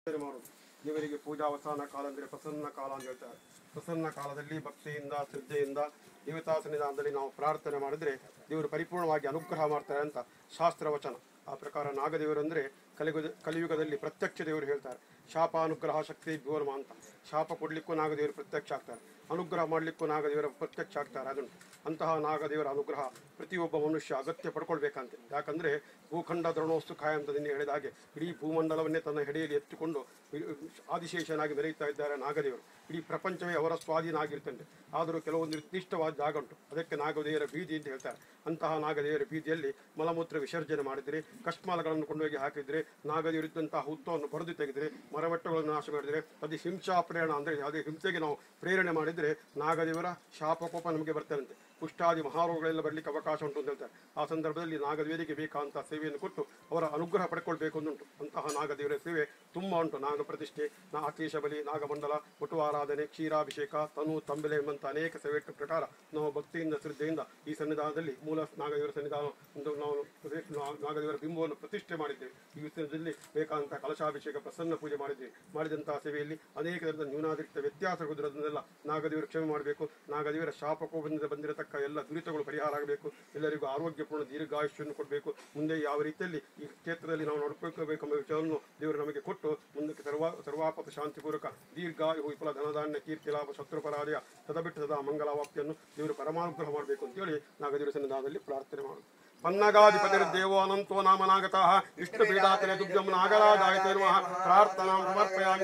ಪ್ರಾರ್ಥನೆ ಮಾಡುವುದು ದೇವರಿಗೆ ಪೂಜಾವಸಾನ ಕಾಲ ಅಂದರೆ ಪ್ರಸನ್ನ ಕಾಲ ಅಂತ ಹೇಳ್ತಾರೆ ಪ್ರಸನ್ನ ಕಾಲದಲ್ಲಿ ಭಕ್ತಿಯಿಂದ ಶ್ರದ್ಧೆಯಿಂದ ದೇವತಾ ಸನ್ನಿಧಾನದಲ್ಲಿ ನಾವು ಪ್ರಾರ್ಥನೆ ಮಾಡಿದ್ರೆ ದೇವರು ಪರಿಪೂರ್ಣವಾಗಿ ಅನುಗ್ರಹ ಮಾಡ್ತಾರೆ ಅಂತ ಶಾಸ್ತ್ರ ವಚನ ಆ ಪ್ರಕಾರ ನಾಗದೇವರು ಅಂದರೆ ಕಲಿಯುಗದ ಕಲಿಯುಗದಲ್ಲಿ ಪ್ರತ್ಯಕ್ಷ ದೇವರು ಹೇಳ್ತಾರೆ ಶಾಪ ಅನುಗ್ರಹ ಶಕ್ತಿ ಭುವನಮ ಅಂತ ಶಾಪ ಕೊಡ್ಲಿಕ್ಕೂ ನಾಗದೇವರು ಪ್ರತ್ಯಕ್ಷ ಆಗ್ತಾರೆ ಅನುಗ್ರಹ ಮಾಡಲಿಕ್ಕೂ ನಾಗದೇವರ ಪ್ರತ್ಯಕ್ಷ ಆಗ್ತಾರೆ ಅದನ್ನು ಅಂತಹ ನಾಗದೇವರ ಅನುಗ್ರಹ ಪ್ರತಿಯೊಬ್ಬ ಮನುಷ್ಯ ಅಗತ್ಯ ಪಡ್ಕೊಳ್ಬೇಕಂತೆ ಯಾಕಂದ್ರೆ ಭೂಖಂಡ ದ್ರೋಣೋಸ್ತು ಕಾಯ ಅಂತ ನಿನ್ನೆ ಹೇಳಿದ ಹಾಗೆ ಇಡೀ ಭೂಮಂಡಲವನ್ನೇ ತನ್ನ ಹೆಡೆಯಲ್ಲಿ ಎತ್ತಿಕೊಂಡು ಆದಿಶೇಷನಾಗಿ ಮೆರೆಯುತ್ತಾ ಇದ್ದಾರೆ ನಾಗದೇವರು ಇಡೀ ಪ್ರಪಂಚವೇ ಅವರ ಸ್ವಾಧೀನ ಆಗಿರ್ತಂತೆ ಆದರೂ ಕೆಲವೊಂದು ನಿರ್ದಿಷ್ಟವಾದ ಜಾಗ ಉಂಟು ಅದಕ್ಕೆ ನಾಗದೇವರ ಬೀದಿ ಅಂತ ಹೇಳ್ತಾರೆ ಅಂತಹ ನಾಗದೇವರ ಬೀದಿಯಲ್ಲಿ ಮಲಮೂತ್ರ ವಿಸರ್ಜನೆ ಮಾಡಿದರೆ ಕಷ್ಮಾಲಗಳನ್ನು ಕೊಂಡೋಗಿ ಹಾಕಿದ್ರೆ ನಾಗದೇವರಿದ್ದಂತಹ ಹುತ್ತವನ್ನು ಬರೆದು ತೆಗೆದರೆ ಮರಮಟ್ಟಗಳನ್ನು ನಾಶ ಮಾಡಿದರೆ ಅದು ಹಿಂಸಾ ಪ್ರೇರಣ ಅಂದರೆ ಅದೇ ಹಿಂಸೆಗೆ ನಾವು ಪ್ರೇರಣೆ ಮಾಡಿದರೆ ನಾಗದೇವರ ಶಾಪಕೋಪ ನಮಗೆ ಬರ್ತಾರಂತೆ ಕುಷ್ಠಾದಿ ಮಹಾರೋಗಗಳೆಲ್ಲ ಬರಲಿಕ್ಕೆ ಅವಕಾಶ ಉಂಟು ಅಂತ ಹೇಳ್ತಾರೆ ಆ ಸಂದರ್ಭದಲ್ಲಿ ನಾಗದೇವರಿಗೆ ಬೇಕಾದಂತಹ ಸೇವೆಯನ್ನು ಕೊಟ್ಟು ಅವರ ಅನುಗ್ರಹ ಪಡ್ಕೊಳ್ಬೇಕು ಅಂದುಂಟು ಅಂತಹ ನಾಗದೇವರ ಸೇವೆ ತುಂಬ ಉಂಟು ನಾಗ ಪ್ರತಿಷ್ಠೆ ನಾ ಆಕೇಶ ಬಲಿ ನಾಗಮಂಡಲ ಒಟ್ಟು ಆರಾಧನೆ ಕ್ಷೀರಾಭಿಷೇಕ ತನು ತಂಬೆಲೆ ಎಂಬಂತ ಅನೇಕ ಸೇವೆ ಪ್ರಕಾರ ನಾವು ಭಕ್ತಿಯಿಂದ ಶ್ರದ್ಧೆಯಿಂದ ಈ ಸನ್ನಿಧಾನದಲ್ಲಿ ಮೂಲ ನಾಗದೇವರ ಸನ್ನಿಧಾನ ಒಂದು ನಾವು ಪ್ರತಿ- ನಾ- ನಾಗದೇವರ ಬಿಂಬವನ್ನು ಪ್ರತಿಷ್ಠೆ ಮಾಡಿದ್ದೇವೆ ಈ ವಿಷಯದಲ್ಲಿ ಬೇಕಾದಂತಹ ಕಲಶಾಭಿಷೇಕ ಪ್ರಸನ್ನ ಪೂಜೆ ಮಾಡಿದ್ದೇವೆ ಮಾಡಿದಂತಹ ಸೇವೆಯಲ್ಲಿ ಅನೇಕ ತರದ ನ್ಯೂನಾಧಿಕ ವ್ಯತ್ಯಾಸಗಳಿರೋದನ್ನೆಲ್ಲ ನಾಗದೇವರು ಕ್ಷಮೆ ಮಾಡಬೇಕು ನಾಗದೇವರ ಶಾಪಕೋಪದಿಂದ ಬಂದಿರತಕ್ಕ ಎಲ್ಲ ದುರಿತಗಳು ಪರಿಹಾರ ಆಗಬೇಕು ಎಲ್ಲರಿಗೂ ಆರೋಗ್ಯಪೂರ್ಣ ದೀರ್ಘಾಯುಷ್ಯನ್ನು ಕೊಡಬೇಕು ಮುಂದೆ ಯಾವ ರೀತಿಯಲ್ಲಿ ಈ ಕ್ಷೇತ್ರದಲ್ಲಿ ನಾವು ನೋಡ್ಕೋಬೇಕೆಂಬ ವಿಷಯವನ್ನು ದೇವರು ನಮಗೆ ಕೊಟ್ಟು ಮುಂದಕ್ಕೆ ಸರ್ವ ಸರ್ವಾಪದ ಶಾಂತಿಪೂರ್ವಕ ದೀರ್ಘಾಯು ವಿಫಲ ಧನಧಾನ್ಯ ಕೀರ್ತಿ ಲಾಭ ಶತ್ರುಪರಾಧಯ ಸದಬಿಟ್ಟು ಸದಾ ಮಂಗಲಾವಾಪ್ತಿಯನ್ನು ದೇವರು ಪರಮಾನುಗ್ರಹ ಮಾಡಬೇಕು ಅಂತೇಳಿ ನಾಗದೇವರ ಸನ್ನಿಧಾನದಲ್ಲಿ ಪ್ರಾರ್ಥನೆ ಮಾಡುದು ಪನ್ನಗಾಧಿಪತಿರ್ದೇವೋ ಅನಂತೋ ನಾಮನಾಗತಃ ಇಷ್ಟು ಪೀಡಾತನೆ ದುಗ್ಗಂ ನಾಗರಾಜಾಯತೆ ನಮಃ ಪ್ರಾರ್ಥನಾಂ ಸಮರ್ಪಯಾಮಿ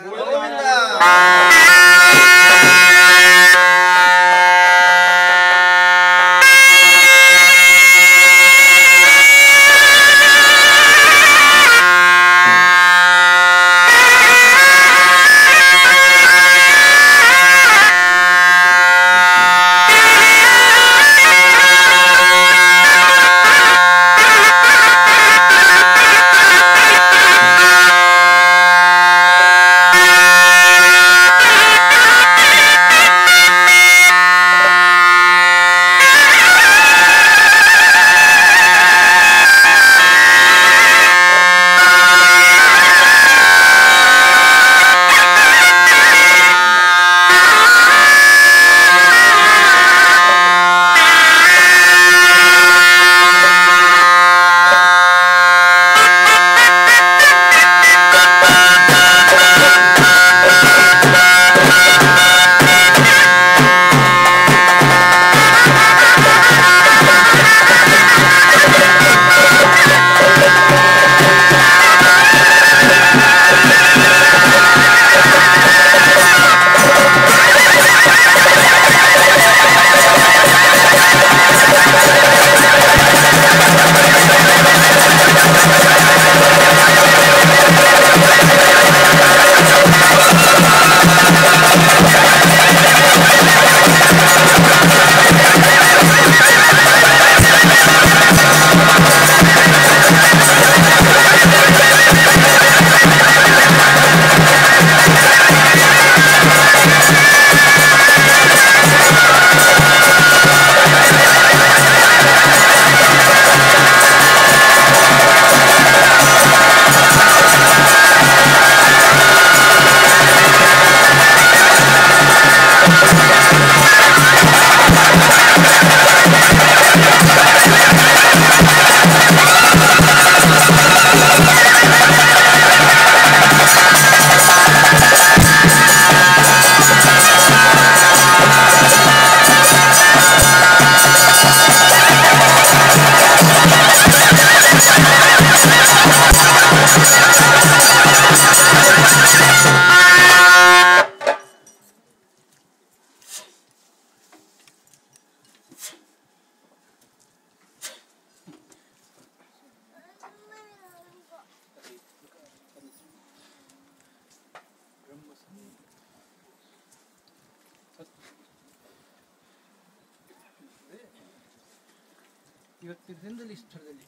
ಇವತ್ತಿನ ದಿನದಲ್ಲಿ ಈ ಸ್ಥಳದಲ್ಲಿ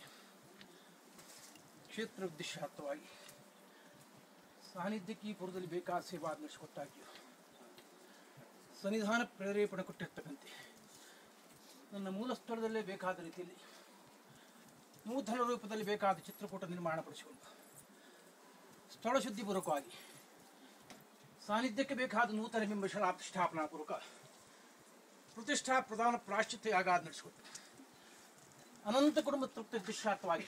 ಕ್ಷೇತ್ರ ಉದ್ದೇಶಾರ್ಥವಾಗಿ ಸಾನ್ನಿಧ್ಯಕ್ಕೆ ಈ ಪುರದಲ್ಲಿ ಬೇಕಾದ ಸೇವಾ ನಡೆಸಿಕೊಟ್ಟಾಗಿಯೂ ಸನ್ನಿಧಾನ ಪ್ರೇರೇಪಣೆ ಕೊಟ್ಟಿರ್ತಕ್ಕಂತೆ ನನ್ನ ಮೂಲ ಸ್ಥಳದಲ್ಲೇ ಬೇಕಾದ ರೀತಿಯಲ್ಲಿ ನೂತನ ರೂಪದಲ್ಲಿ ಬೇಕಾದ ಚಿತ್ರಕೂಟ ನಿರ್ಮಾಣಪಡಿಸಿಕೊಂಡು ಸ್ಥಳ ಶುದ್ಧಿಪೂರ್ವಕವಾಗಿ ಸಾನ್ನಿಧ್ಯಕ್ಕೆ ಬೇಕಾದ ನೂತನ ಬಿಂಬಶಲ ಪ್ರತಿಷ್ಠಾಪನಾ ಪೂರ್ವಕ ಪ್ರತಿಷ್ಠಾ ಪ್ರಧಾನ ಪ್ರಾಶ್ಚಿತ್ಯ ಯಾಗಾದ ನಡೆಸಿಕೊಟ್ಟು ಅನಂತ ಕುಟುಂಬ ತೃಪ್ತಿ ದುಶ್ಚಾರ್ಥವಾಗಿ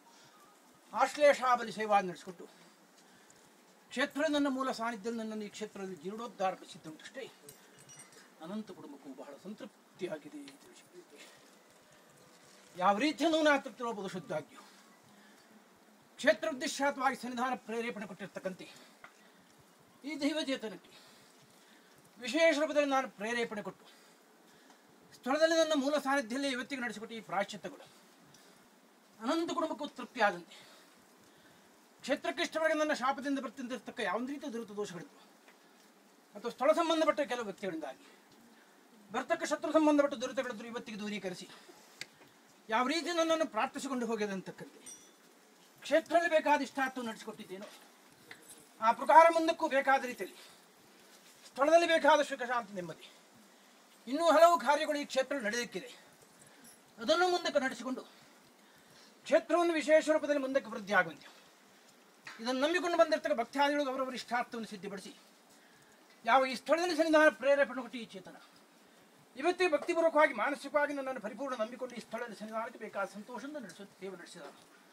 ಆಶ್ಲೇಷಾಬಲಿ ಸೇವಾದ ನಡೆಸಿಕೊಟ್ಟು ಕ್ಷೇತ್ರ ನನ್ನ ಮೂಲ ಸಾನ್ನಿಧ್ಯದಲ್ಲಿ ನನ್ನನ್ನು ಈ ಕ್ಷೇತ್ರದಲ್ಲಿ ಜೀರ್ಣೋದ್ಧಾರ ಸಿದ್ಧವುಂಟಷ್ಟೇ ಅನಂತ ಕುಟುಂಬಕ್ಕೂ ಬಹಳ ಸಂತೃಪ್ತಿಯಾಗಿದೆ ಈ ತಿಳಿಸಿಕೊಳ್ಳುತ್ತೆ. ಯಾವ ರೀತಿಯಲ್ಲೂ ನಾ ತೃಪ್ತಿರೋಬಹುದು ಶುದ್ಧಾಗ್ಯು ಕ್ಷೇತ್ರ ಉದ್ದೇಶಾತ್ವಾಗಿ ಸನ್ನಿಧಾನ ಪ್ರೇರೇಪಣೆ ಕೊಟ್ಟಿರ್ತಕ್ಕಂತೆ ಈ ದೈವಚೇತನಕ್ಕೆ ವಿಶೇಷ ರೂಪದಲ್ಲಿ ನಾನು ಪ್ರೇರೇಪಣೆ ಕೊಟ್ಟು ಸ್ಥಳದಲ್ಲಿ ನನ್ನ ಮೂಲ ಸಾನ್ನಿಧ್ಯದಲ್ಲಿ ಇವತ್ತಿಗೆ ನಡೆಸಿಕೊಟ್ಟು ಈ ಪ್ರಾಶ್ಚಿತ್ಯಗಳು ಅನಂತ ಕುಟುಂಬಕ್ಕೂ ತೃಪ್ತಿಯಾದಂತೆ ಕ್ಷೇತ್ರಕ್ಕೆ ಇಷ್ಟವಾಗಿ ನನ್ನ ಶಾಪದಿಂದ ಬರ್ತಿರ್ತಕ್ಕ ಯಾವುದೇ ರೀತಿಯ ದುರಿತ ದೋಷಗಳಿದ್ವು ಅಥವಾ ಸ್ಥಳ ಸಂಬಂಧಪಟ್ಟ ಕೆಲವು ವ್ಯಕ್ತಿಗಳಿಂದಾಗಿ ಬರ್ತಕ್ಕ ಶತ್ರು ಸಂಬಂಧಪಟ್ಟ ದುರಿತಗಳಿದ್ರು ಇವತ್ತಿಗೆ ದೂರೀಕರಿಸಿ ಯಾವ ರೀತಿ ನನ್ನನ್ನು ಪ್ರಾರ್ಥಿಸಿಕೊಂಡು ಹೋಗಿದೆ ಅಂತಕ್ಕಂತೆ ಕ್ಷೇತ್ರದಲ್ಲಿ ಬೇಕಾದ ಇಷ್ಟಾರ್ಥ ನಡೆಸಿಕೊಟ್ಟಿದ್ದೇನೋ ಆ ಪ್ರಕಾರ ಮುಂದಕ್ಕೂ ಬೇಕಾದ ರೀತಿಯಲ್ಲಿ ಸ್ಥಳದಲ್ಲಿ ಬೇಕಾದ ಸುಖ ಶಾಂತಿ ನೆಮ್ಮದಿ ಇನ್ನೂ ಹಲವು ಕಾರ್ಯಗಳು ಈ ಕ್ಷೇತ್ರ ನಡೆದಕ್ಕಿದೆ ಅದನ್ನು ಮುಂದಕ್ಕೆ ನಡೆಸಿಕೊಂಡು ಕ್ಷೇತ್ರವನ್ನು ವಿಶೇಷ ರೂಪದಲ್ಲಿ ಮುಂದಕ್ಕೆ ವೃದ್ಧಿ ಆಗುವಂತೆ ಇದನ್ನು ನಂಬಿಕೊಂಡು ಬಂದಿರ್ತಕ್ಕ ಭಕ್ತಾದಿಗಳು ಅವರವರ ಇಷ್ಟಾರ್ಥವನ್ನು ಸಿದ್ಧಪಡಿಸಿ ಯಾವ ಈ ಸ್ಥಳದಲ್ಲಿ ಸನ್ನಿಧಾನ ಪ್ರೇರೇಪಣೆ ಕೊಟ್ಟು ಈ ಚೇತನ ಇವತ್ತಿಗೆ ಭಕ್ತಿಪೂರ್ವಕವಾಗಿ ಮಾನಸಿಕವಾಗಿ ನನ್ನನ್ನು ಪರಿಪೂರ್ಣ ನಂಬಿಕೊಂಡು ಈ ಸ್ಥಳದಲ್ಲಿ ಸನ್ನಿಧಾನಕ್ಕೆ ಬೇಕಾದ ಸಂತೋಷದಿಂದ ನಡೆಸುತ್ತ ಸೇವೆ ನಡೆಸಿದ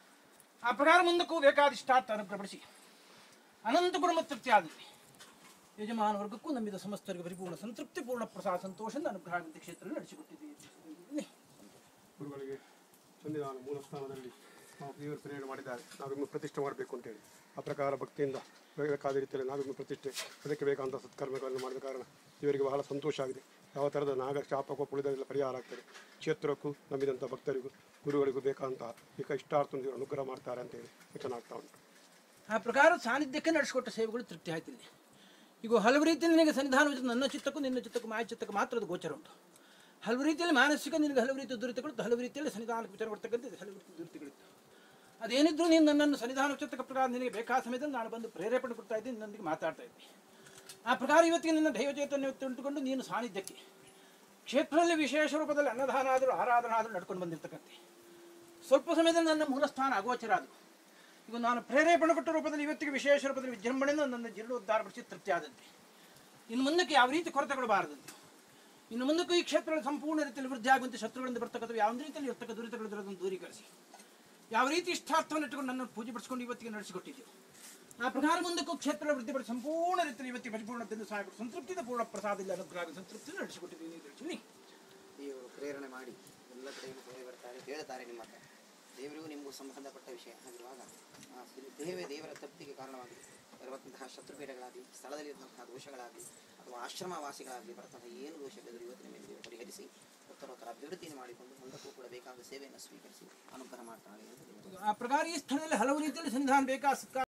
ಆ ಪ್ರಕಾರ ಮುಂದಕ್ಕೂ ಬೇಕಾದ ಇಷ್ಟಾರ್ಥ ಅನುಗ್ರಹಪಡಿಸಿ ಅನಂತ ಕುಟುಂಬ ತೃಪ್ತಿ ಆದಲ್ಲಿ ಯಜಮಾನ ವರ್ಗಕ್ಕೂ ನಂಬಿದ ಸಮಸ್ತರಿಗೆ ಪರಿಪೂರ್ಣ ಸಂತೃಪ್ತಿ ಪೂರ್ಣ ಪ್ರಸಾದ ಸಂತೋಷದಿಂದ ಅನುಗ್ರಹ ಆಗುವಂತೆ ಕ್ಷೇತ್ರ ನಡೆಸಿಕೊಟ್ಟಿದ್ದೀವಿ ಗುರುಗಳಿಗೆ ಸಂವಿಧಾನ ಮೂಲ ಸ್ಥಾನದಲ್ಲಿ ನಾವು ದೇವರು ಪ್ರೇರಣೆ ಮಾಡಿದ್ದಾರೆ ನಾವಿನ್ನು ಪ್ರತಿಷ್ಠೆ ಮಾಡಬೇಕು ಅಂತೇಳಿ ಆ ಪ್ರಕಾರ ಭಕ್ತಿಯಿಂದ ಬೇಕಾದ ರೀತಿಯಲ್ಲಿ ನಾವಿನ್ನು ಪ್ರತಿಷ್ಠೆ ಅದಕ್ಕೆ ಬೇಕಾದಂಥ ಸತ್ಕರ್ಮಗಳನ್ನು ಮಾಡಿದ ಕಾರಣ ಇವರಿಗೆ ಬಹಳ ಸಂತೋಷ ಆಗಿದೆ ಯಾವ ಥರದ ನಾಗ ಶಾಪ ಉಳಿದೆಲ್ಲ ಪರಿಹಾರ ಆಗ್ತದೆ ಕ್ಷೇತ್ರಕ್ಕೂ ನಂಬಿದಂಥ ಭಕ್ತರಿಗೂ ಗುರುಗಳಿಗೂ ಬೇಕಾದಂತಹ ಈಗ ಇಷ್ಟಾರ್ಥ ದೇವರು ಅನುಗ್ರಹ ಮಾಡ್ತಾರೆ ಅಂತೇಳಿ ವಚನ ಆಗ್ತಾ ಉಂಟು ಆ ಪ್ರಕಾರ ಸಾನ್ನಿಧ್ಯಕ್ಕೆ ನಡೆಸಿಕೊಟ್ಟ ಸೇವೆಗಳು ತೃಪ್ತಿ ಆಯ್ತು ಇಲ್ಲಿ ಈಗ ಹಲವು ರೀತಿಯಲ್ಲಿ ನಿನಗೆ ಸನ್ನಿಧಾನ ನನ್ನ ಚಿತ್ತಕ್ಕೂ ನಿನ್ನ ಚಿತ್ತಕ್ಕೂ ಮಾಯ ಚಿತ್ತಕ್ಕೂ ಮಾತ್ರ ಅದು ಗೋಚರ ಉಂಟು ಹಲವು ರೀತಿಯಲ್ಲಿ ಮಾನಸಿಕ ನಿನಗೆ ಹಲವು ರೀತಿಯ ದುರಿತಗಳು ಹಲವು ರೀತಿಯಲ್ಲಿ ಸನ್ನಿಧಾನಕ್ಕೆ ವಿಚಾರ ಕೊಡ್ತಕ್ಕಂಥ ಹಲವು ರೀತಿಯ ದುರಿತಗಳಿತ್ತು ಅದೇನಿದ್ರು ನೀನು ನನ್ನನ್ನು ಸನ್ನಿಧಾನ ಚಿತ್ತಕ ಪ್ರಕಾರ ನಿನಗೆ ಬೇಕಾದ ಸಮಯದಲ್ಲಿ ನಾನು ಬಂದು ಪ್ರೇರೇಪಣೆ ಕೊಡ್ತಾ ಇದ್ದೀನಿ ನನ್ನೊಂದಿಗೆ ಮಾತಾಡ್ತಾ ಇದ್ದೀನಿ ಆ ಪ್ರಕಾರ ಇವತ್ತಿಗೆ ನಿನ್ನ ದೈವಚೇತನ ಉಂಟುಕೊಂಡು ನೀನು ಸಾನ್ನಿಧ್ಯಕ್ಕೆ ಕ್ಷೇತ್ರದಲ್ಲಿ ವಿಶೇಷ ರೂಪದಲ್ಲಿ ಅನ್ನದಾನ ಆದರೂ ಆರಾಧನಾ ಆದರೂ ನಡ್ಕೊಂಡು ಬಂದಿರ್ತಕ್ಕಂತೆ ಸ್ವಲ್ಪ ಸಮಯದಲ್ಲಿ ನನ್ನ ಮೂಲಸ್ಥಾನ ಅಗೋಚರ ಆದವು ಈಗ ನಾನು ಪ್ರೇರೇಪಣೆ ಕೊಟ್ಟ ರೂಪದಲ್ಲಿ ಇವತ್ತಿಗೆ ವಿಶೇಷ ರೂಪದಲ್ಲಿ ವಿಜೃಂಭಣೆಯಿಂದ ನನ್ನ ಜೀರ್ಣೋದ್ಧಾರಪಡಿಸಿ ತೃಪ್ತಿ ಆದಂತೆ ಇನ್ನು ಮುಂದಕ್ಕೆ ಯಾವ ರೀತಿ ಕೊರತೆಗಳಬಾರದಂತೆ ಇನ್ನು ಮುಂದಕ್ಕೂ ಈ ಕ್ಷೇತ್ರದಲ್ಲಿ ಸಂಪೂರ್ಣ ರೀತಿಯಲ್ಲಿ ವೃದ್ಧಿ ಆಗುವಂತೆ ಶತ್ರುಗಳಿಂದ ಬರ್ತಕ್ಕಂಥ ಯಾವ ರೀತಿಯಲ್ಲಿ ಇರ್ತಕ್ಕ ದುರಿತಗಳು ಅದನ್ನು ದೂರೀಕರಿಸಿ ಯಾವ ರೀತಿ ಇಷ್ಟಾರ್ಥವನ್ನು ಇಟ್ಟುಕೊಂಡು ನನ್ನನ್ನು ಪೂಜೆ ಪಡಿಸ್ಕೊಂಡು ಇವತ್ತಿಗೆ ನಡೆಸಿಕೊಟ್ಟಿದ್ದೀವಿ ಆ ಪ್ರಕಾರ ಮುಂದಕ್ಕೂ ಕ್ಷೇತ್ರ ವೃದ್ಧಿಪಡಿಸಿ ಸಂಪೂರ್ಣ ರೀತಿಯಲ್ಲಿ ಇವತ್ತಿಗೆ ಪರಿಪೂರ್ಣತೆಯಿಂದ ಸಹಾಯ ಕೊಟ್ಟು ಸಂತೃಪ್ತಿದ ಪೂರ್ಣ ಪ್ರಸಾದದಲ್ಲಿ ಅನುಗ್ರಹ ಸಂತೃಪ್ತಿ ನಡೆಸಿಕೊಟ್ಟಿದ್ದೀನಿ ಅಂತ ಹೇಳ್ತೀನಿ ದೇವರು ಪ್ರೇರಣೆ ಮಾಡಿ ಎಲ್ಲ ಕಡೆಗೂ ಹೋಗಿ ಬರ್ತಾರೆ ಕೇಳ್ತಾರೆ ನಿಮ್ಮ ಹತ್ರ ದೇವರಿಗೂ ನಿಮಗೂ ಸಂಬಂಧಪಟ್ಟ ವಿಷಯ ಆಗಿರುವಾಗ ಆ ದೇವೇ ದೇವರ ತಪ್ಪಿಗೆ ಕಾರಣವಾಗಿದೆ ಬರುವಂತಹ ಶತ್ರುಪೀಠಗಳಾಗಲಿ ಸ್ಥಳದಲ್ಲಿ ಇರುವಂತಹ ದೋಷಗಳಾಗಲಿ ಅಥವಾ ಆಶ್ರಮವಾಸಿಗಳಾಗಲಿ ಬರ್ತಂತಹ ಏನು ದೋಷಗಳಿದ್ರು ಇವತ್ತಿನ ಮೇಲೆ ದೇವರು ಪರಿಹರಿಸಿ ಉತ್ತರೋತ್ತರ ಅಭಿವೃದ್ಧಿಯನ್ನು ಮಾಡಿಕೊಂಡು ಮುಂದಕ್ಕೂ ಕೂಡ ಬೇಕಾದ ಸೇವೆಯನ್ನು ಸ್ವೀಕರಿಸಿ ಅನುಗ್ರಹ ಮಾಡ್ತಾಳೆ ಎಂದು ದೇವರು ಆ ಪ್ರಕಾರ ಈ ಸ್ಥಳದಲ್ಲಿ ಹಲವು ರೀತಿಯಲ್ಲಿ ಸಂವಿಧಾನ ಬೇಕಾ